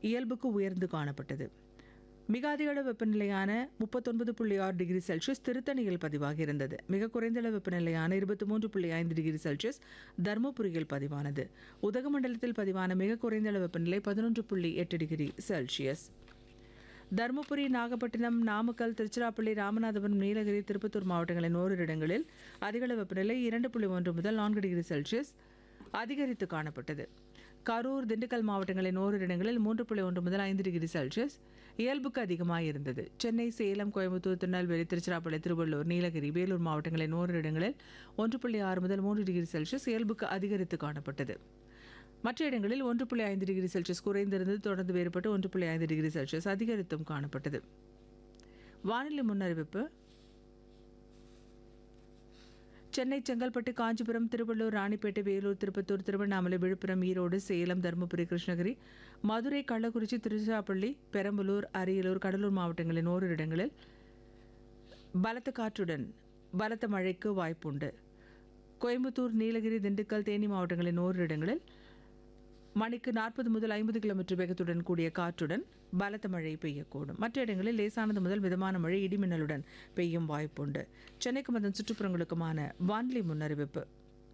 இயல்புக்கு உயர்ந்து காணப்பட்டது மிக அதிக அளவு வெப்பநிலையான முப்பத்தொன்பது புள்ளி ஆறு டிகிரி செல்சியஸ் திருத்தணியில் பதிவாகி இருந்தது மிக குறைந்த அளவு வெப்பநிலையான இருபத்தி மூன்று புள்ளி ஐந்து டிகிரி செல்சியஸ் தருமபுரியில் பதிவானது உதகமண்டலத்தில் பதிவான மிக குறைந்த அளவு வெப்பநிலை பதினொன்று புள்ளி எட்டு டிகிரி செல்சியஸ் தருமபுரி நாகப்பட்டினம் நாமக்கல் திருச்சிராப்பள்ளி ராமநாதபுரம் நீலகிரி திருப்பத்தூர் மாவட்டங்களின் ஓரிரு இடங்களில் அதிகளவு வெப்பநிலை இரண்டு புள்ளி ஒன்று முதல் நான்கு டிகிரி செல்சியஸ் அதிகரித்து காணப்பட்டது கரூர் திண்டுக்கல் மாவட்டங்களின் ஓரிரு இடங்களில் மூன்று புள்ளி ஒன்று முதல் ஐந்து டிகிரி செல்சியஸ் இயல்புக்கு அதிகமாக இருந்தது சென்னை சேலம் கோயம்புத்தூர் திருநெல்வேலி திருச்சிராப்பள்ளி திருவள்ளூர் நீலகிரி வேலூர் மாவட்டங்களின் ஓரிரு இடங்களில் ஒன்று புள்ளி ஆறு முதல் மூன்று டிகிரி செல்சியஸ் இயல்புக்கு அதிகரித்து காணப்பட்டது மற்ற இடங்களில் ஒன்று புள்ளி ஐந்து டிகிரி செல்சியஸ் குறைந்திருந்தது தொடர்ந்து வேறுபட்டு ஒன்று புள்ளி ஐந்து டிகிரி செல்சியஸ் அதிகரித்தும் காணப்பட்டது வானிலை முன்னறிவிப்பு சென்னை செங்கல்பட்டு காஞ்சிபுரம் திருவள்ளூர் ராணிப்பேட்டை வேலூர் திருப்பத்தூர் திருவண்ணாமலை விழுப்புரம் ஈரோடு சேலம் தருமபுரி கிருஷ்ணகிரி மதுரை கள்ளக்குறிச்சி திருச்சிராப்பள்ளி பெரம்பலூர் அரியலூர் கடலூர் மாவட்டங்களின் ஓரிரு இடங்களில் பலத்த காற்றுடன் பலத்த மழைக்கு வாய்ப்புண்டு கோயம்புத்தூர் நீலகிரி திண்டுக்கல் தேனி மாவட்டங்களின் ஓரிரு இடங்களில் மணிக்கு நாற்பது முதல் ஐம்பது கிலோமீட்டர் வேகத்துடன் கூடிய காற்றுடன் பலத்த மழை பெய்யக்கூடும் மற்ற இடங்களில் லேசானது முதல் மிதமான மழை இடிமின்னலுடன் பெய்யும் வாய்ப்புண்டு சென்னைக்கும் அதன் சுற்றுப்புறங்களுக்குமான வானிலை முன்னறிவிப்பு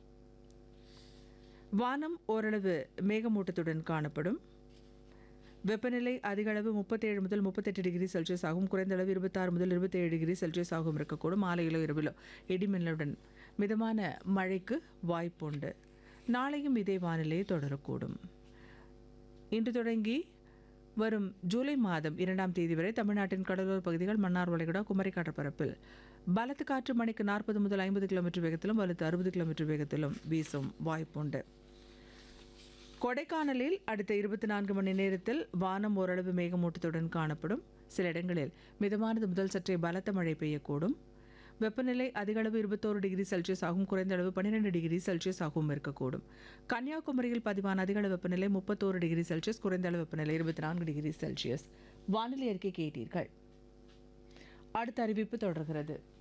வானம் ஓரளவு மேகமூட்டத்துடன் காணப்படும் வெப்பநிலை அதிக அளவு முப்பத்தேழு முதல் முப்பத்தெட்டு டிகிரி செல்சியஸ் ஆகும் குறைந்த அளவு இருபத்தாறு முதல் இருபத்தேழு டிகிரி செல்சியஸ் ஆகும் இருக்கக்கூடும் மாலையிலோ இரவிலோ இடிமின்னலுடன் மிதமான மழைக்கு வாய்ப்புண்டு நாளையும் இதே வானிலை தொடரக்கூடும் இன்று தொடங்கி வரும் ஜூலை மாதம் இரண்டாம் தேதி வரை தமிழ்நாட்டின் கடலோர பகுதிகள் மன்னார் வளைகுடா குமரி கடற்பரப்பில் பலத்த காற்று மணிக்கு நாற்பது முதல் ஐம்பது கிலோமீட்டர் வேகத்திலும் வலுத்து அறுபது கிலோமீட்டர் வேகத்திலும் வீசும் வாய்ப்புண்டு கொடைக்கானலில் அடுத்த இருபத்தி நான்கு மணி நேரத்தில் வானம் ஓரளவு மேகமூட்டத்துடன் காணப்படும் சில இடங்களில் மிதமானது முதல் சற்றே பலத்த மழை பெய்யக்கூடும் வெப்பநிலை அதிக அளவு இருபத்தோரு டிகிரி செல்சியஸ் ஆகும் குறைந்த அளவு பன்னிரெண்டு டிகிரி செல்சியஸ் ஆகவும் இருக்கக்கூடும் கன்னியாகுமரியில் பதிவான அதிக அளவு வெப்பநிலை முப்பத்தோரு டிகிரி செல்சியஸ் குறைந்த அளவு வெப்பநிலை இருபத்தி நான்கு டிகிரி செல்சியஸ் வானிலை அறிக்கை கேட்டீர்கள் அடுத்த அறிவிப்பு தொடர்கிறது